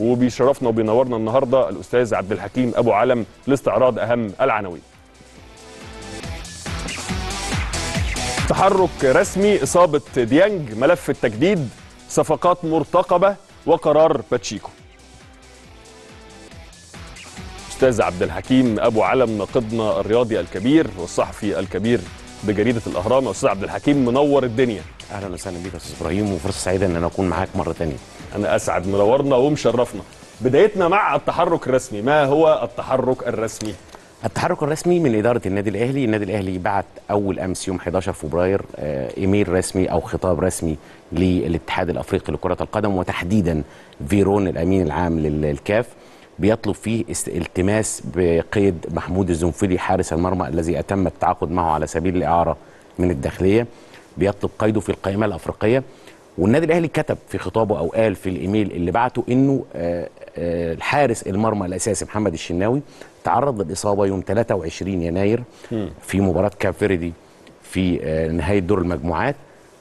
وبيشرفنا وبينورنا النهارده الاستاذ عبد الحكيم ابو علم لاستعراض اهم العناوين تحرك رسمي اصابه ديانج ملف التجديد صفقات مرتقبه وقرار باتشيكو استاذ عبد الحكيم ابو علم ناقدنا الرياضي الكبير والصحفي الكبير بجريده الاهرام استاذ عبد الحكيم منور الدنيا اهلا وسهلا بيك يا استاذ ابراهيم وفرصه سعيده ان انا اكون معاك مره ثانيه انا اسعد منورنا ومشرفنا بدايتنا مع التحرك الرسمي ما هو التحرك الرسمي التحرك الرسمي من اداره النادي الاهلي النادي الاهلي بعت اول امس يوم 11 فبراير آه، ايميل رسمي او خطاب رسمي للاتحاد الافريقي لكره القدم وتحديدا فيرون الامين العام للكاف بيطلب فيه است- التماس بقيد محمود الزنفلي حارس المرمى الذي اتم التعاقد معه على سبيل الاعاره من الداخليه بيطلب قيده في القائمه الافريقيه والنادي الاهلي كتب في خطابه او قال في الايميل اللي بعته انه آه، آه، الحارس المرمى الاساسي محمد الشناوي تعرض للاصابه يوم 23 يناير في مباراه كاب فيردي في آه، نهايه دور المجموعات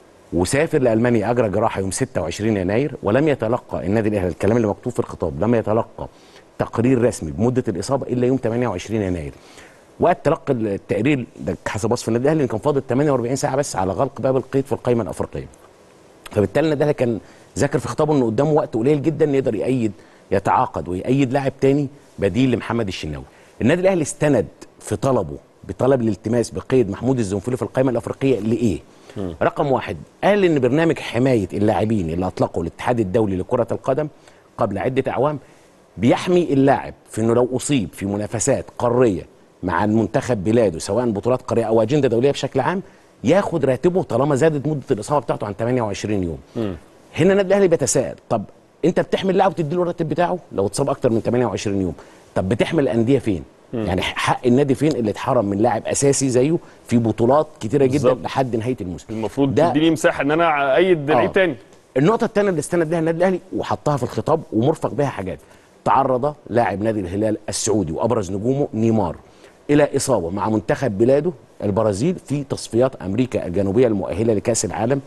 وسافر لالمانيا اجرى جراحه يوم 26 يناير ولم يتلقى النادي الاهلي الكلام اللي مكتوب في الخطاب لم يتلقى تقرير رسمي بمده الاصابه الا يوم 28 يناير وقت تلقي التقرير ده حسب وصف النادي الاهلي إن كان فاضل 48 ساعه بس على غلق باب القيد في القائمه الافريقيه فبالتالي النادي الاهلي كان ذاكر في خطابه انه قدامه وقت قليل جدا يقدر يأيد يتعاقد ويأيد لاعب تاني بديل لمحمد الشناوي النادي الاهلي استند في طلبه بطلب الالتماس بقيد محمود الزنفولي في القائمه الافريقيه لايه رقم واحد قال ان برنامج حمايه اللاعبين اللي اطلقه الاتحاد الدولي لكره القدم قبل عده اعوام بيحمي اللاعب في انه لو اصيب في منافسات قاريه مع المنتخب بلاده سواء بطولات قاريه او اجنده دوليه بشكل عام ياخد راتبه طالما زادت مده الاصابه بتاعته عن 28 يوم هنا النادي الاهلي بيتساءل طب انت بتحمل اللاعب وتدي له الراتب بتاعه لو اتصاب اكتر من 28 يوم طب بتحمل الانديه فين يعني حق النادي فين اللي اتحرم من لاعب اساسي زيه في بطولات كتيره جدا بالظبط. لحد نهايه الموسم المفروض ده- تديني مساحه ان انا ايد لعيب آه. تاني النقطة الثانية اللي استند لها النادي الأهلي وحطها في الخطاب ومرفق بها حاجات تعرض لاعب نادي الهلال السعودي وأبرز نجومه نيمار إلى إصابة مع منتخب بلاده البرازيل في تصفيات أمريكا الجنوبية المؤهلة لكأس العالم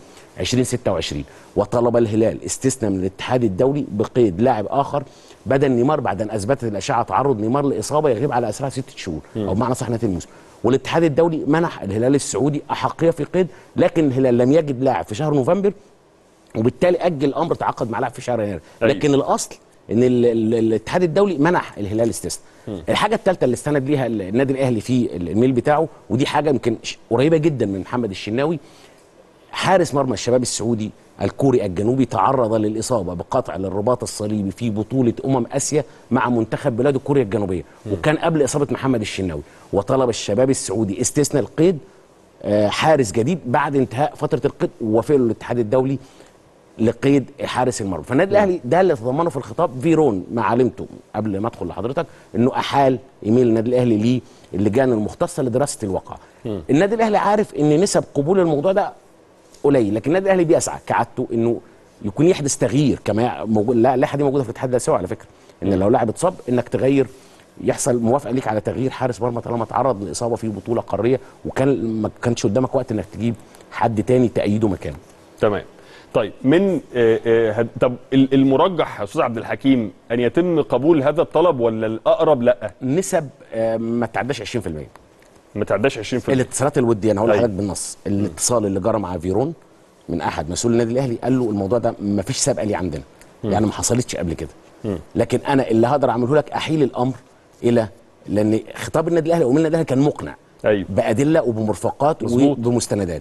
2026 وطلب الهلال استثناء من الاتحاد الدولي بقيد لاعب آخر بدل نيمار بعد أن أثبتت الأشعة تعرض نيمار لإصابة يغيب على أسرها ست شهور أو بمعنى صح نهاية الموسم والاتحاد الدولي منح الهلال السعودي أحقية في قيد لكن الهلال لم يجد لاعب في شهر نوفمبر وبالتالي اجل الامر تعاقد مع لاعب في شهر يناير أيوة. لكن الاصل ان ال- ال- الاتحاد الدولي منح الهلال استثناء الحاجه الثالثه اللي استند ليها ال- النادي الاهلي في الايميل بتاعه ودي حاجه يمكن ش- قريبه جدا من محمد الشناوي حارس مرمى الشباب السعودي الكوري الجنوبي تعرض للاصابه بقطع للرباط الصليبي في بطوله امم اسيا مع منتخب بلاد كوريا الجنوبيه وكان قبل اصابه محمد الشناوي وطلب الشباب السعودي استثناء القيد آه، حارس جديد بعد انتهاء فتره القيد ووافق له الاتحاد الدولي لقيد حارس المرمى فالنادي الاهلي ده اللي تضمنه في الخطاب فيرون ما علمته قبل ما ادخل لحضرتك انه احال ايميل النادي الاهلي للجان المختصه لدراسه الواقع النادي الاهلي عارف ان نسب قبول الموضوع ده قليل لكن النادي الاهلي بيسعى كعادته انه يكون يحدث تغيير كما موجود لا اللائحه دي موجوده في الاتحاد الاسيوي على فكره ان لو لاعب اتصاب انك تغير يحصل موافقه ليك على تغيير حارس مرمى طالما تعرض لاصابه في بطوله قاريه وكان ما كانش قدامك وقت انك تجيب حد تاني تأيده مكانه تمام طيب من آه، آه، هد- طب ال- المرجح يا استاذ عبد الحكيم ان يتم قبول هذا الطلب ولا الاقرب لا نسب آه، ما تعداش 20% ما تعداش 20% الاتصالات الوديه انا هقول أيوة. لحضرتك بالنص الاتصال اللي جرى مع فيرون من احد مسؤول النادي الاهلي قال له الموضوع ده ما فيش سابقه ليه عندنا يعني ما حصلتش قبل كده لكن انا اللي هقدر اعمله لك احيل الامر الى لان خطاب النادي الاهلي ومن النادي الاهلي كان مقنع ايوه بادله وبمرفقات مظبوط. وبمستندات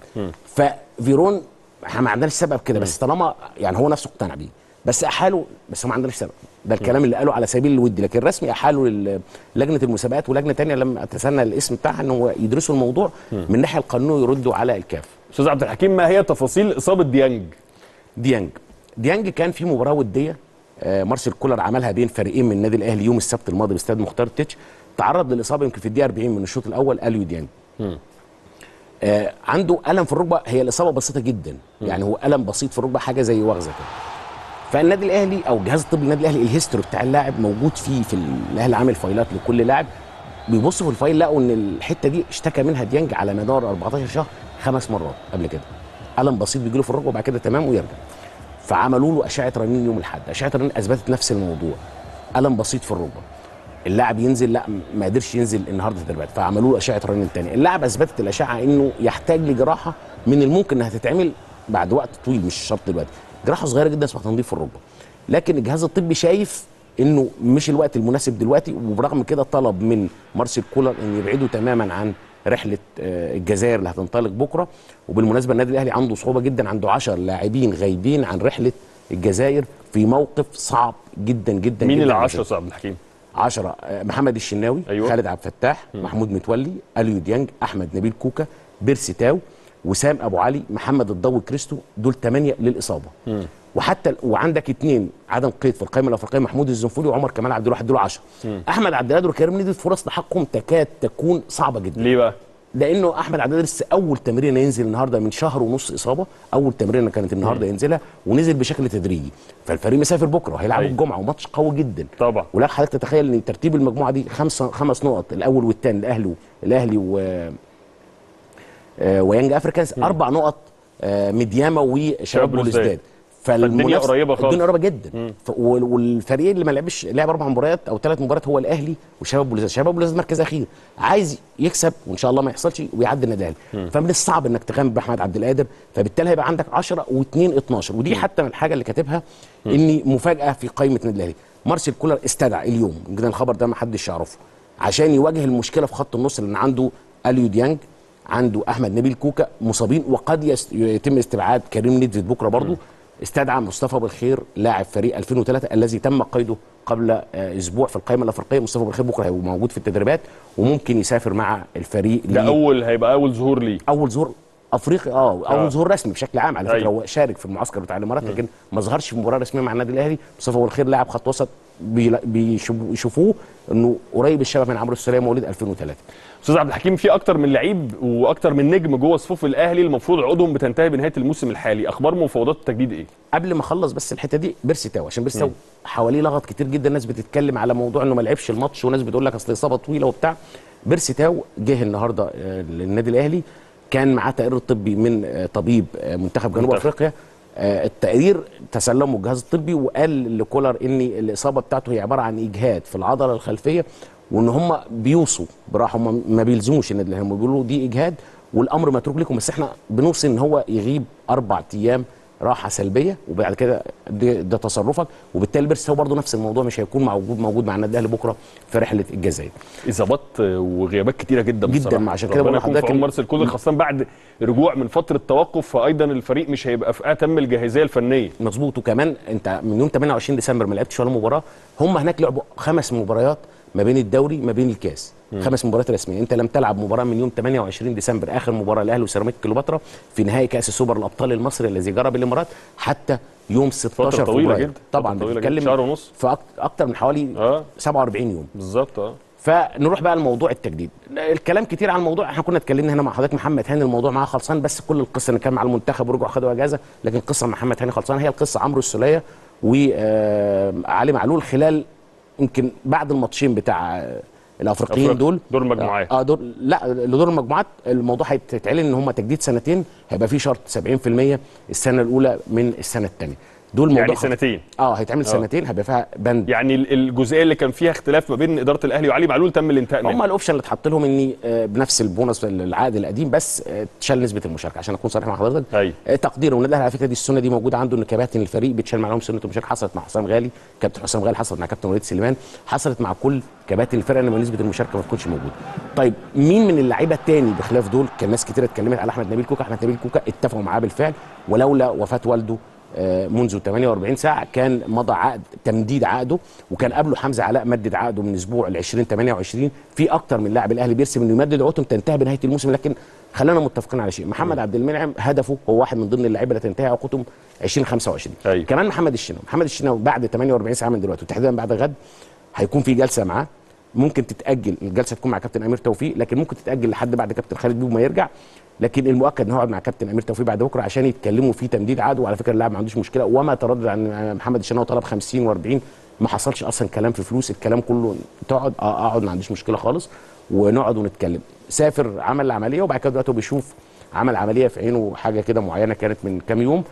ففيرون احنا ما عندناش سبب كده بس طالما يعني هو نفسه اقتنع بيه بس احاله بس هو ما عندناش سبب ده الكلام اللي قاله على سبيل الود لكن الرسمي احاله لل- لجنه المسابقات ولجنه تانية لما اتسنى الاسم بتاعها ان هو يدرسوا الموضوع من الناحيه القانونيه ويردوا على الكاف استاذ عبد الحكيم ما هي تفاصيل اصابه ديانج ديانج ديانج كان في مباراه وديه آه، مارسيل كولر عملها بين فريقين من النادي الاهلي يوم السبت الماضي باستاد مختار تتش تعرض للاصابه يمكن في الدقيقه 40 من الشوط الاول اليو ديانج آه عنده الم في الركبه هي الاصابه بسيطه جدا يعني هو الم بسيط في الركبه حاجه زي وغزه كده فالنادي الاهلي او جهاز الطب النادي الاهلي الهيستوري بتاع اللاعب موجود فيه في ال- الاهلي عامل فايلات لكل لاعب بيبصوا في الفايل لقوا ان الحته دي اشتكى منها ديانج على مدار 14 شهر خمس مرات قبل كده الم بسيط بيجي له في الركبه وبعد كده تمام ويرجع فعملوا له اشعه رنين يوم الاحد اشعه رنين اثبتت نفس الموضوع الم بسيط في الركبه اللاعب ينزل لا ما قدرش ينزل النهارده التدريبات فعملوا له اشعه رنين تاني اللاعب اثبتت الاشعه انه يحتاج لجراحه من الممكن انها تتعمل بعد وقت طويل مش شرط دلوقتي جراحه صغيره جدا اسمها تنظيف الركبه لكن الجهاز الطبي شايف انه مش الوقت المناسب دلوقتي وبرغم كده طلب من مارسيل كولر ان يبعده تماما عن رحله آه، الجزائر اللي هتنطلق بكره وبالمناسبه النادي الاهلي عنده صعوبه جدا عنده 10 لاعبين غايبين عن رحله الجزائر في موقف صعب جدا جدا مين جدا اللي على 10 فكرة. استاذ عبد الحكيم 10 آه، محمد الشناوي أيوة. خالد عبد الفتاح محمود متولي اليو ديانج احمد نبيل كوكا بيرسي تاو وسام ابو علي محمد الضوي كريستو دول ثمانيه للاصابه وحتى وعندك اثنين عدم قيد في القائمه الافريقيه محمود الزنفولي وعمر كمال عبد الواحد دول 10 احمد عبد القادر وكريم نيدي فرص لحقهم تكاد تكون صعبه جدا ليه بقى؟ لانه احمد عبد القادر لسه اول تمرين ينزل النهارده من شهر ونص اصابه اول تمرين كانت النهارده ينزلها ونزل بشكل تدريجي فالفريق مسافر بكره هيلعب أيوة. الجمعه وماتش قوي جدا طبعا ولك حضرتك تتخيل ان ترتيب المجموعه دي خمسه خمس نقط الاول والثاني الاهلي الاهلي و آه، ويانج افريكانز اربع نقط آه، مدياما وشباب شباب بلوزداد بلوزداد. فالمنافسه قريبة خالص. الدنيا قريبه جدا ف- وال- والفريق اللي ما لعبش لعب اربع مباريات او ثلاث مباريات هو الاهلي وشباب بلوزداد شباب بلوزداد مركز اخير عايز يكسب وان شاء الله ما يحصلش ويعدي النادي الاهلي فمن الصعب انك تغامر باحمد عبد القادر فبالتالي هيبقى عندك 10 و2 12 ودي حتى الحاجه اللي كاتبها اني مفاجاه في قائمه النادي الاهلي مارسيل كولر استدعى اليوم يمكن الخبر ده ما حدش يعرفه عشان يواجه المشكله في خط النص لان عنده اليو ديانج عنده احمد نبيل كوكا مصابين وقد يست... يتم استبعاد كريم نيدفيد بكره برضه استدعى مصطفى بالخير لاعب فريق 2003 الذي تم قيده قبل آه، اسبوع في القائمه الافريقيه مصطفى بالخير بكره هيبقى موجود في التدريبات وممكن يسافر مع الفريق ده ليه. اول هيبقى اول ظهور ليه اول ظهور افريقي اه اول آه. ظهور رسمي بشكل عام على فكره أيوة. هو شارك في المعسكر بتاع الامارات لكن ما ظهرش في مباراه رسميه مع النادي الاهلي مصطفى والخير لاعب خط وسط بيلا- بيشوفوا- بيشوفوه انه قريب الشبه من عمرو السوليه مواليد 2003 استاذ عبد الحكيم في اكتر من لعيب واكتر من نجم جوه صفوف الاهلي المفروض عقودهم بتنتهي بنهايه الموسم الحالي اخبار مفاوضات التجديد ايه قبل ما اخلص بس الحته دي بيرسي تاو عشان بيرسي تاو حواليه لغط كتير جدا ناس بتتكلم على موضوع انه ما لعبش الماتش وناس بتقول لك اصل اصابه طويله وبتاع بيرسي تاو جه النهارده آه، للنادي الاهلي كان معاه تقرير طبي من آه، طبيب آه، منتخب جنوب منتخب. افريقيا آه، التقرير تسلمه الجهاز الطبي وقال لكولر ان الاصابه بتاعته هي عباره عن اجهاد في العضله الخلفيه وان هم بيوصوا براحه هم ما بيلزموش النادي الاهلي هم بيقولوا دي اجهاد والامر متروك لكم بس احنا بنوصي ان هو يغيب اربع ايام راحه سلبيه وبعد كده ده, ده تصرفك وبالتالي بيرسي تاو برضه نفس الموضوع مش هيكون موجود موجود مع النادي الاهلي بكره في رحله الجزائر اصابات وغيابات كتيره جدا جداً، بصراحه عشان كده ربنا بقول يكون في لحضرتك عون ال- مارسيل كولر خاصه بعد رجوع من فتره توقف فايضا الفريق مش هيبقى في اتم الجاهزيه الفنيه مظبوط وكمان انت من يوم 28 ديسمبر ما لعبتش ولا مباراه هم هناك لعبوا خمس مباريات ما بين الدوري ما بين الكاس خمس مباريات رسميه انت لم تلعب مباراه من يوم 28 ديسمبر اخر مباراه الاهلي وسيراميكا كليوباترا في نهائي كاس السوبر الابطال المصري الذي جرى بالامارات حتى يوم 16 طويلة فبراير جدا. طبعا فترة طويلة جدا. بتتكلم شهر ونص. في أك- اكتر من حوالي اه 47 يوم بالظبط اه فنروح بقى لموضوع التجديد الكلام كتير عن الموضوع احنا كنا اتكلمنا هنا مع حضرتك محمد هاني الموضوع معاه خلصان بس كل القصه ان كان مع المنتخب ورجعوا خدوا اجازه لكن قصه محمد هاني خلصان هي القصه عمرو السوليه وعلي معلول خلال يمكن بعد الماتشين بتاع آه، الافريقيين أفريقيا. دول دور المجموعات. اه دور لا لدور المجموعات الموضوع هيتعلن ان هم تجديد سنتين هيبقى في شرط 70% السنه الاولى من السنه الثانيه دول موضوع يعني خطير. سنتين اه هيتعمل سنتين هيبقى فيها بند يعني ال- الجزئيه اللي كان فيها اختلاف ما بين اداره الاهلي وعلي معلول تم الانتهاء هم منها الاوبشن اللي اتحط لهم اني آه، بنفس البونص العقد القديم بس آه، تشال نسبه المشاركه عشان اكون صريح مع حضرتك أيوة. آه، تقدير والنادي الاهلي على فكره دي السنه دي موجوده عنده ان كباتن الفريق بتشال معاهم سنه المشاركه حصلت مع حسام غالي كابتن حسام غالي حصلت مع كابتن وليد سليمان حصلت مع كل كباتن الفرقه ان نسبه المشاركه ما تكونش موجوده طيب مين من اللعيبه التاني بخلاف دول كان ناس كتير اتكلمت على احمد نبيل كوكا احمد نبيل كوكا اتفقوا معاه بالفعل ولولا وفاه والده آه، منذ 48 ساعه كان مضى عقد تمديد عقده وكان قبله حمزه علاء مدد عقده من اسبوع ل 20 28 في اكتر من لاعب الاهلي بيرسم انه يمدد عقودهم تنتهي بنهايه الموسم لكن خلينا متفقين على شيء محمد عبد المنعم هدفه هو واحد من ضمن اللعيبه اللي تنتهي عقودهم 2025 أيوة. كمان محمد الشناوي محمد الشناوي بعد 48 ساعه من دلوقتي وتحديدا بعد غد هيكون في جلسه معاه ممكن تتاجل الجلسه تكون مع كابتن امير توفيق لكن ممكن تتاجل لحد بعد كابتن خالد بيبو ما يرجع لكن المؤكد ان هو يقعد مع كابتن امير توفيق بعد بكره عشان يتكلموا في تمديد عقده وعلى فكره اللاعب ما عندوش مشكله وما تردد عن محمد الشناوي طلب 50 و40 ما حصلش اصلا كلام في فلوس الكلام كله تقعد اه اقعد ما عنديش مشكله خالص ونقعد ونتكلم سافر عمل العمليه وبعد كده دلوقتي هو بيشوف عمل عمليه في عينه حاجه كده معينه كانت من كام يوم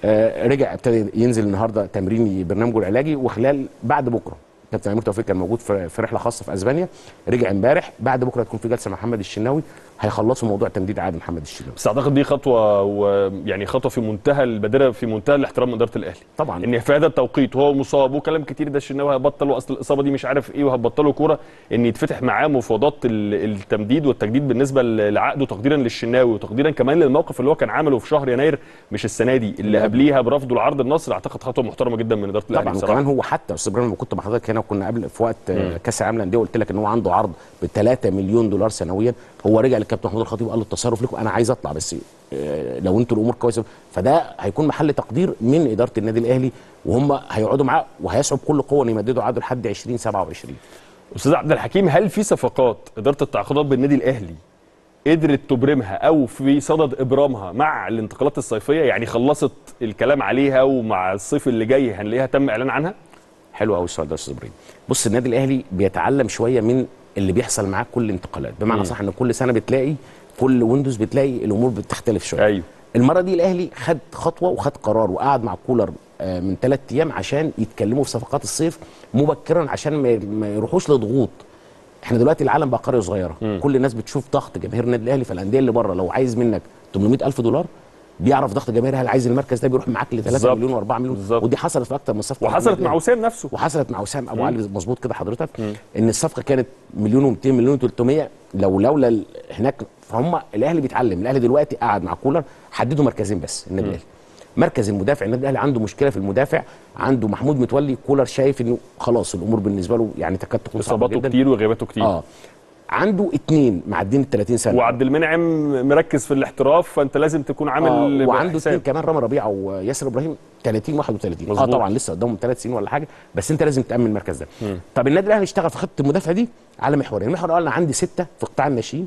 آه رجع ابتدى ينزل النهارده تمرين برنامجه العلاجي وخلال بعد بكره كابتن امير توفيق كان موجود في في رحله خاصه في اسبانيا رجع امبارح بعد بكره تكون في جلسه مع محمد الشناوي هيخلصوا موضوع تمديد عقد محمد الشناوي بس اعتقد دي خطوه ويعني خطوه في منتهى البادره في منتهى الاحترام من اداره الاهلي طبعا ان في هذا التوقيت وهو مصاب وكلام كتير ده الشناوي هيبطل واصل الاصابه دي مش عارف ايه وهتبطله كوره ان يتفتح معاه مفاوضات ال- التمديد والتجديد بالنسبه ل- لعقده تقديرا للشناوي وتقديرا كمان للموقف اللي هو كان عامله في شهر يناير مش السنه دي اللي قبليها برفضه لعرض النصر اعتقد خطوه محترمه جدا من اداره الاهلي طبعا بصراحه وكمان هو حتى استاذ ابراهيم لما كنت مع حضرتك هنا وكنا قبل في وقت آه، كاس العالم للانديه قلت لك ان هو عنده عرض ب 3 مليون دولار سنويا هو رجع للكابتن محمود الخطيب وقال له التصرف لكم انا عايز اطلع بس آه، لو انتوا الامور كويسه فده هيكون محل تقدير من اداره النادي الاهلي وهم هيقعدوا معاه وهيسعوا بكل قوه ان يمددوا عقده لحد 2027 استاذ عبد الحكيم هل في صفقات اداره التعاقدات بالنادي الاهلي قدرت تبرمها او في صدد ابرامها مع الانتقالات الصيفيه يعني خلصت الكلام عليها ومع الصيف اللي جاي هنلاقيها تم اعلان عنها حلو قوي السؤال ده يا استاذ ابراهيم بص النادي الاهلي بيتعلم شويه من اللي بيحصل معاه كل انتقالات بمعنى صح ان كل سنه بتلاقي كل ويندوز بتلاقي الامور بتختلف شويه ايوه المره دي الاهلي خد خطوه وخد قرار وقعد مع كولر آه، من ثلاث ايام عشان يتكلموا في صفقات الصيف مبكرا عشان ما- ما يروحوش لضغوط احنا دلوقتي العالم بقى قريه صغيره مم. كل الناس بتشوف ضغط جماهير النادي الاهلي فالانديه اللي بره لو عايز منك 800 الف دولار بيعرف ضغط جماهير هل عايز المركز ده بيروح معاك ل 3 بالظبط. مليون و4 مليون بالظبط. ودي حصلت في اكتر من صفقه وحصلت مع وسام نفسه وحصلت مع وسام ابو علي مظبوط كده حضرتك ان الصفقه كانت مليون و200 مليون و300 لو لولا ال- هناك فهم الاهلي بيتعلم الاهلي دلوقتي قعد مع كولر حددوا مركزين بس النادي الاهلي مركز المدافع النادي الاهلي عنده مشكله في المدافع عنده محمود متولي كولر شايف انه خلاص الامور بالنسبه له يعني تكاد تكون صعبه اصاباته جدا كتير وغياباته كتير اه عنده اتنين معدين ال 30 سنه وعبد المنعم مركز في الاحتراف فانت لازم تكون عامل آه وعنده حساب. اثنين كمان رامي ربيعه وياسر ابراهيم 30 31 اه مظبوط. طبعا لسه قدامهم ثلاث سنين ولا حاجه بس انت لازم تامن المركز ده طب النادي الاهلي اشتغل في خطه المدافع دي على محورين المحور الاول انا عندي سته في قطاع الناشئين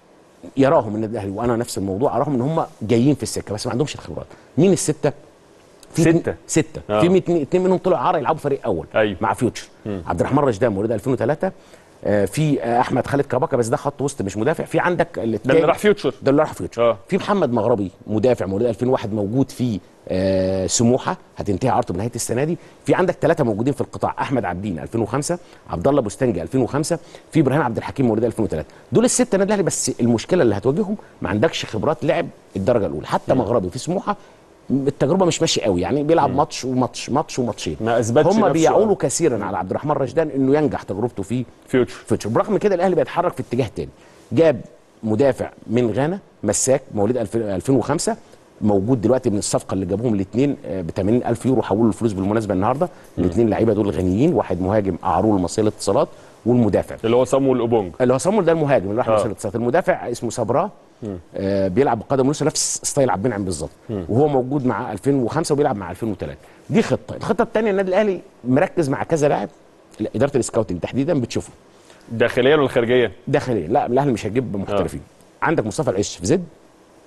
يراهم النادي الاهلي وانا نفس الموضوع اراهم ان هم جايين في السكه بس ما عندهمش الخبرات مين السته في ستة. اتنين- سته آه. في اتنين اتنين منهم طلعوا عار يلعبوا فريق اول أيوة. مع فيوتشر عبد الرحمن رشدان مواليد 2003 آه، في آه، احمد خالد كباكا بس ده خط وسط مش مدافع في عندك ده اللي التاني- راح فيوتشر ده اللي راح فيوتشر آه. في محمد مغربي مدافع مواليد 2001 موجود في آه سموحه هتنتهي عرضه بنهايه السنه دي في عندك ثلاثه موجودين في القطاع احمد عبدين 2005 عبد الله بوستنجي 2005 في ابراهيم عبد الحكيم مواليد 2003 دول السته النادي الاهلي بس المشكله اللي هتواجههم ما عندكش خبرات لعب الدرجه الاولى حتى مغربي في سموحه التجربه مش ماشيه قوي يعني بيلعب ماتش وماتش ماتش وماتشين ما أثبتش هم نفسه بيعولوا أوي. كثيرا على عبد الرحمن رشدان انه ينجح تجربته في فيوتشر فيوتشر برغم كده الاهلي بيتحرك في اتجاه تاني جاب مدافع من غانا مساك مواليد 2000 2005 موجود دلوقتي من الصفقه اللي جابوهم الاثنين ب 80000 يورو حولوا الفلوس بالمناسبه النهارده الاثنين لعيبه دول غنيين واحد مهاجم اعرول المصريه للاتصالات والمدافع اللي هو صامويل اوبونج اللي هو صامول ده المهاجم اللي راح آه. مصريه الاتصالات المدافع اسمه صبرا آه بيلعب بقدم ونص نفس ستايل عبد المنعم بالظبط وهو موجود مع 2005 وبيلعب مع 2003 دي خطه الخطه الثانيه النادي الاهلي مركز مع كذا لاعب اداره السكاوتنج تحديدا بتشوفه داخليا ولا خارجيا؟ داخليا لا الاهلي مش هيجيب محترفين آه. عندك مصطفى العش في زد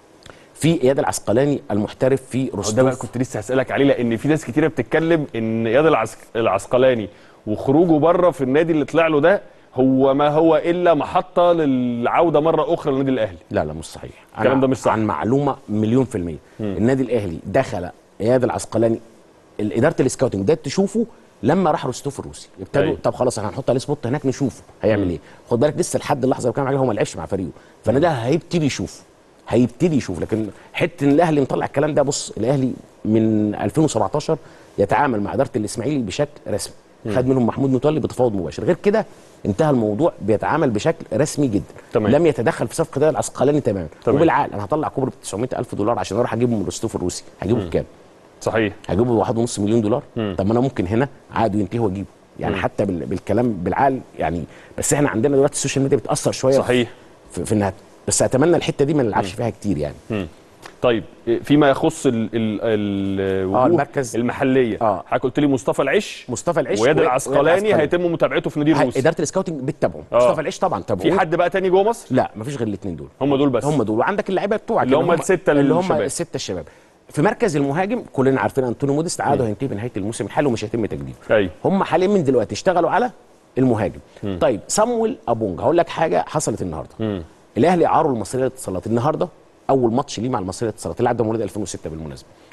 في اياد العسقلاني المحترف في هو ده بقى رستوف كنت لسه هسألك عليه لأن في ناس كتيرة بتتكلم إن إياد العسك... العسقلاني وخروجه بره في النادي اللي طلع له ده هو ما هو إلا محطة للعودة مرة أخرى للنادي الأهلي لا لا مش صحيح أنا الكلام ده مش صح. عن معلومه مليون في الميه النادي الاهلي دخل اياد العسقلاني اداره السكاوتنج ده تشوفه لما راح روستوف الروسي ابتدوا أيوة. طب خلاص احنا هنحط عليه سبوت هناك نشوفه هيعمل ايه خد بالك لسه لحد اللحظه اللي بتكلم عليها هو ما لعبش مع فريقه فالنادي الأهلي هيبتدي يشوف هيبتدي يشوف لكن حته ان الاهلي مطلع الكلام ده بص الاهلي من 2017 يتعامل مع اداره الاسماعيلي بشكل رسمي خد منهم محمود متولي بتفاوض مباشر غير كده انتهى الموضوع بيتعامل بشكل رسمي جدا تمام. لم يتدخل في صفقه ده العسقلاني تماما تمام. وبالعقل انا هطلع كوبري ب 900 الف دولار عشان اروح اجيبه من روستوف الروسي هجيبه بكام صحيح هجيبه بواحد ونص مليون دولار طب ما انا ممكن هنا عقده ينتهي واجيبه يعني حتى بال- بالكلام بالعقل يعني بس احنا عندنا دلوقتي السوشيال ميديا بتاثر شويه صحيح في, في انها بس اتمنى الحته دي ما نلعبش فيها كتير يعني طيب فيما يخص ال ال الوجوه المركز. المحليه آه. حضرتك قلت لي مصطفى العش مصطفى العش وياد و- العسقلاني هيتم متابعته في نادي هي- الروسي اداره السكاوتنج بتتابعه آه. مصطفى العش طبعا في تابعوه حد بقى تاني جوه مصر لا مفيش غير الاثنين دول هم دول بس هم دول وعندك اللعيبه بتوعك اللي هم الستة اللي هم الشباب. السته الشباب في مركز المهاجم كلنا عارفين انطونيو موديست عقده هينتهي بنهايه الموسم الحالي ومش هيتم تجديده ايوه هم حاليا من دلوقتي اشتغلوا على المهاجم طيب صامويل ابونج هقول لك حاجه حصلت النهارده الاهلي عاروا المصريه للاتصالات النهارده اول ماتش ليه مع المصريه للاتصالات اللاعب ده مواليد 2006 بالمناسبه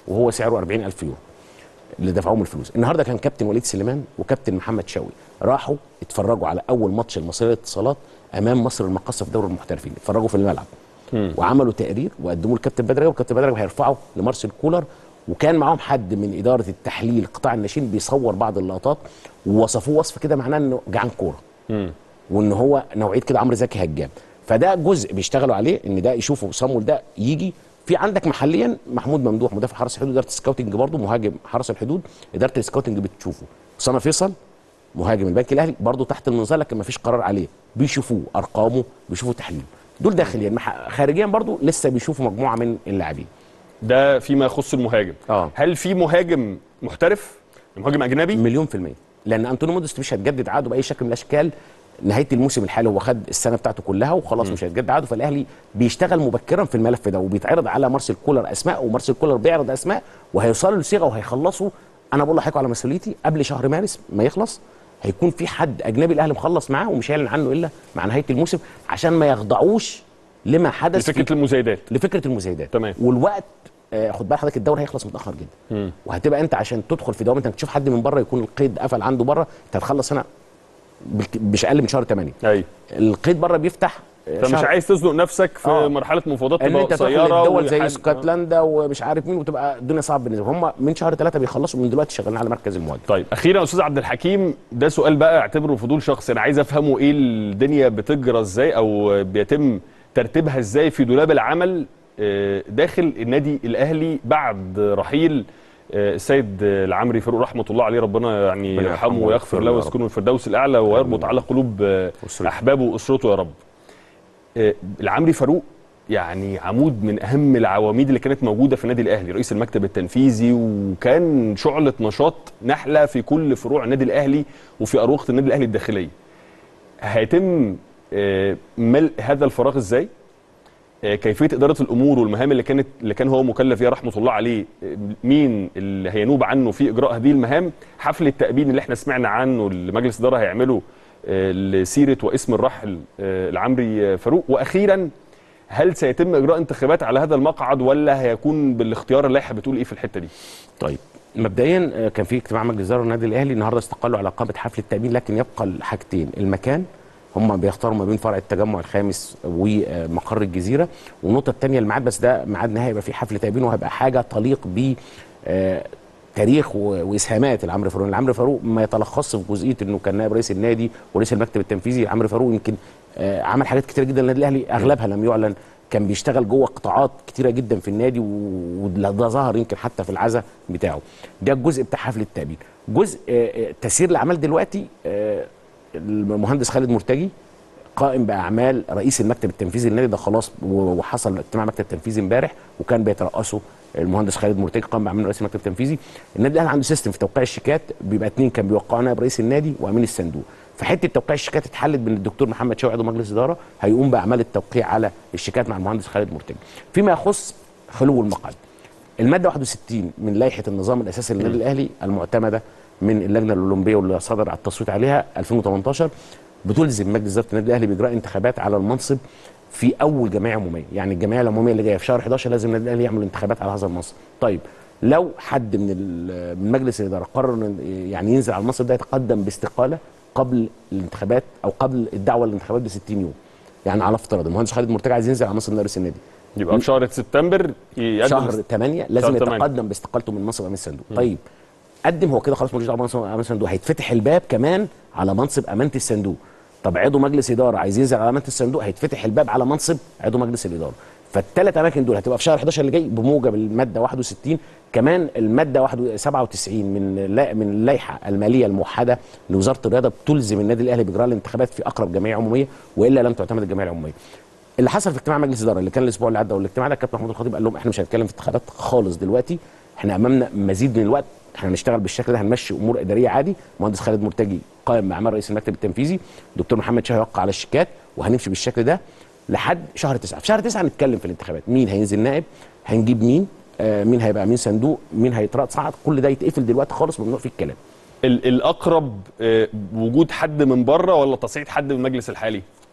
وهو سعره 40000 يورو اللي دفعوهم الفلوس النهارده كان كابتن وليد سليمان وكابتن محمد شوقي راحوا اتفرجوا على اول ماتش المصريه للاتصالات امام مصر المقاصه في دوري المحترفين اتفرجوا في الملعب وعملوا تقرير وقدموه لكابتن بدر والكابتن بدر هيرفعه لمارسيل كولر وكان معاهم حد من اداره التحليل قطاع الناشئين بيصور بعض اللقطات ووصفوه وصف كده معناه انه جعان كوره وان هو نوعيه كده عمرو زكي هجام فده جزء بيشتغلوا عليه ان ده يشوفوا صامول ده يجي في عندك محليا محمود ممدوح مدافع حرس الحدود اداره السكاوتنج برضه مهاجم حرس الحدود اداره السكاوتنج بتشوفه اسامه فيصل مهاجم البنك الاهلي برضه تحت المنظار لكن ما فيش قرار عليه بيشوفوه ارقامه بيشوفوا تحليله دول داخليا مح- خارجيا برضه لسه بيشوفوا مجموعه من اللاعبين ده فيما يخص المهاجم آه. هل في مهاجم محترف مهاجم اجنبي مليون في المية لأن أنطونيو موديست مش هتجدد عقده بأي شكل من الأشكال نهاية الموسم الحالي هو خد السنة بتاعته كلها وخلاص مش هيتجدد عقده فالأهلي بيشتغل مبكرا في الملف ده وبيتعرض على مارسيل كولر أسماء ومارسيل كولر بيعرض أسماء وهيوصلوا لصيغة وهيخلصوا أنا بقول لحضرتك على مسؤوليتي قبل شهر مارس ما يخلص هيكون في حد أجنبي الأهلي مخلص معاه ومش هيعلن عنه إلا مع نهاية الموسم عشان ما يخضعوش لما حدث في لفكره المزايدات لفكره المزايدات تمام. والوقت آه، خد بال حضرتك الدوري هيخلص متاخر جدا وهتبقى انت عشان تدخل في دوامه انك تشوف حد من بره يكون القيد قفل عنده بره انت هتخلص هنا بالك- مش اقل من شهر 8 ايوه القيد بره بيفتح آه، فمش شهر- عايز تزنق نفسك في آه. مرحله مفاوضات ان تبقى انت تدخل قصيره الدول زي وحاجة- اسكتلندا ومش عارف مين وتبقى الدنيا صعبه بالنسبه لهم هم من شهر ثلاثه بيخلصوا من دلوقتي شغالين على مركز المواجهه طيب اخيرا يا استاذ عبد الحكيم ده سؤال بقى اعتبره فضول شخصي انا عايز افهمه ايه الدنيا بتجرى ازاي او بيتم ترتيبها ازاي في دولاب العمل آه، داخل النادي الاهلي بعد رحيل آه، السيد العمري فاروق رحمه الله عليه ربنا يعني ربنا يرحمه يرحمه ويغفر له ويغفر له يا رب. ويسكنه الفردوس الاعلى ويربط على قلوب آه، أسرته. احبابه واسرته يا رب آه، العمري فاروق يعني عمود من اهم العواميد اللي كانت موجوده في النادي الاهلي رئيس المكتب التنفيذي وكان شعله نشاط نحله في كل فروع النادي الاهلي وفي اروقه النادي الاهلي الداخليه هيتم آه، ملء هذا الفراغ ازاي آه، كيفيه اداره الامور والمهام اللي كانت اللي كان هو مكلف بيها رحمه الله عليه آه، مين اللي هينوب عنه في اجراء هذه المهام حفل التأبين اللي احنا سمعنا عنه اللي مجلس الاداره هيعمله آه، لسيره واسم الراحل آه، العمري آه، فاروق واخيرا هل سيتم اجراء انتخابات على هذا المقعد ولا هيكون بالاختيار اللائحه بتقول ايه في الحته دي طيب مبدئيا آه، كان في اجتماع مجلس اداره النادي الاهلي النهارده استقالوا على قامه حفل التامين لكن يبقى الحاجتين المكان هم بيختاروا ما بين فرع التجمع الخامس ومقر الجزيره والنقطه الثانيه الميعاد بس ده ميعاد نهائي يبقى فيه حفل تامين وهيبقى حاجه تليق ب آه، تاريخ و- واسهامات العمرو فاروق العمرو فاروق ما يتلخصش في جزئيه انه كان نائب رئيس النادي ورئيس المكتب التنفيذي العمرو فاروق يمكن آه، عمل حاجات كتير جدا للنادي الاهلي اغلبها لم يعلن كان بيشتغل جوه قطاعات كتيره جدا في النادي و- وده ظهر يمكن حتى في العزاء بتاعه ده الجزء بتاع حفل التأبين جزء آه، آه، تسيير الاعمال دلوقتي آه، المهندس خالد مرتجي قائم باعمال رئيس المكتب التنفيذي للنادي ده خلاص و- وحصل اجتماع مكتب تنفيذي امبارح وكان بيترأسه المهندس خالد مرتجي قائم باعمال رئيس المكتب التنفيذي النادي الاهلي عنده سيستم في توقيع الشيكات بيبقى اثنين كان بيوقعوا نائب رئيس النادي وامين الصندوق فحته توقيع الشيكات اتحلت بين الدكتور محمد شوقي عضو مجلس اداره هيقوم باعمال التوقيع على الشيكات مع المهندس خالد مرتجي فيما يخص خلو المقعد الماده 61 من لائحه النظام الاساسي للنادي الاهلي المعتمده من اللجنه الاولمبيه واللي صدر على التصويت عليها 2018 بتلزم مجلس اداره النادي الاهلي باجراء انتخابات على المنصب في اول جمعيه عموميه يعني الجمعيه العموميه اللي جايه في شهر 11 لازم النادي الاهلي يعمل انتخابات على هذا المنصب طيب لو حد من ال- من مجلس الاداره قرر إن يعني ينزل على المنصب ده يتقدم باستقاله قبل الانتخابات او قبل الدعوه للانتخابات ب 60 يوم يعني على افتراض المهندس خالد مرتجع عايز ينزل على منصب نائب رئيس النادي يبقى في شهر سبتمبر يقدم شهر 8 لازم شهر تمانية. يتقدم باستقالته من منصب امين الصندوق طيب قدم هو كده خلاص ملوش دعوه بمنصب امين الصندوق هيتفتح الباب كمان على منصب امانه الصندوق طب عضو مجلس اداره عايز ينزل على امانه الصندوق هيتفتح الباب على منصب عضو مجلس الاداره فالثلاث اماكن دول هتبقى في شهر 11 اللي جاي بموجب الماده 61 كمان الماده 91 97 من لا من اللائحه الماليه الموحده لوزاره الرياضه بتلزم النادي الاهلي باجراء الانتخابات في اقرب جمعيه عموميه والا لم تعتمد الجمعيه العموميه اللي حصل في اجتماع مجلس الاداره اللي كان الاسبوع اللي عدى والاجتماع ده كابتن محمود الخطيب قال لهم احنا مش هنتكلم في انتخابات خالص دلوقتي احنا امامنا مزيد من الوقت احنا هنشتغل بالشكل ده هنمشي امور اداريه عادي مهندس خالد مرتجي قائم باعمال رئيس المكتب التنفيذي دكتور محمد شاهي يوقع على الشيكات وهنمشي بالشكل ده لحد شهر تسعة في شهر تسعة هنتكلم في الانتخابات مين هينزل نائب هنجيب مين آه مين هيبقى امين صندوق مين هيترأس صعد كل ده يتقفل دلوقتي خالص ممنوع فيه الكلام ال- الاقرب آه، وجود حد من بره ولا تصعيد حد من المجلس الحالي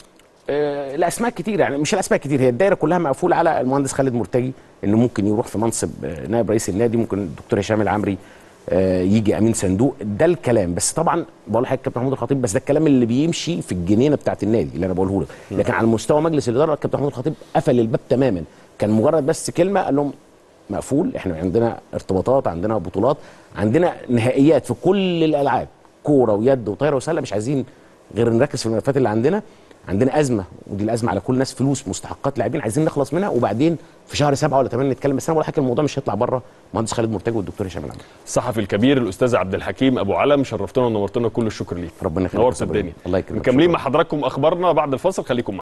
آه، الاسماء كتير يعني مش الاسماء كتير هي الدايره كلها مقفوله على المهندس خالد مرتجي انه ممكن يروح في منصب آه، نائب رئيس النادي ممكن الدكتور هشام العمري آه، يجي امين صندوق ده الكلام بس طبعا بقول لحضرتك كابتن محمود الخطيب بس ده الكلام اللي بيمشي في الجنينه بتاعت النادي اللي انا بقوله لك لكن على مستوى مجلس الاداره كابتن محمود الخطيب قفل الباب تماما كان مجرد بس كلمه قال لهم مقفول احنا عندنا ارتباطات عندنا بطولات عندنا نهائيات في كل الالعاب كوره ويد وطايره وسله مش عايزين غير نركز في الملفات اللي عندنا عندنا ازمه ودي الازمه على كل الناس فلوس مستحقات لاعبين عايزين نخلص منها وبعدين في شهر سبعه ولا ثمانيه نتكلم بس انا بقول لحضرتك الموضوع مش هيطلع بره مهندس خالد مرتجي والدكتور هشام العمري الصحفي الكبير الاستاذ عبد الحكيم ابو علم شرفتنا ونورتنا كل الشكر ليك ربنا يخليك نورت يا أستاذ الدنيا إبراهيم. الله يكرمك مكملين مع حضراتكم اخبارنا بعد الفاصل خليكم معانا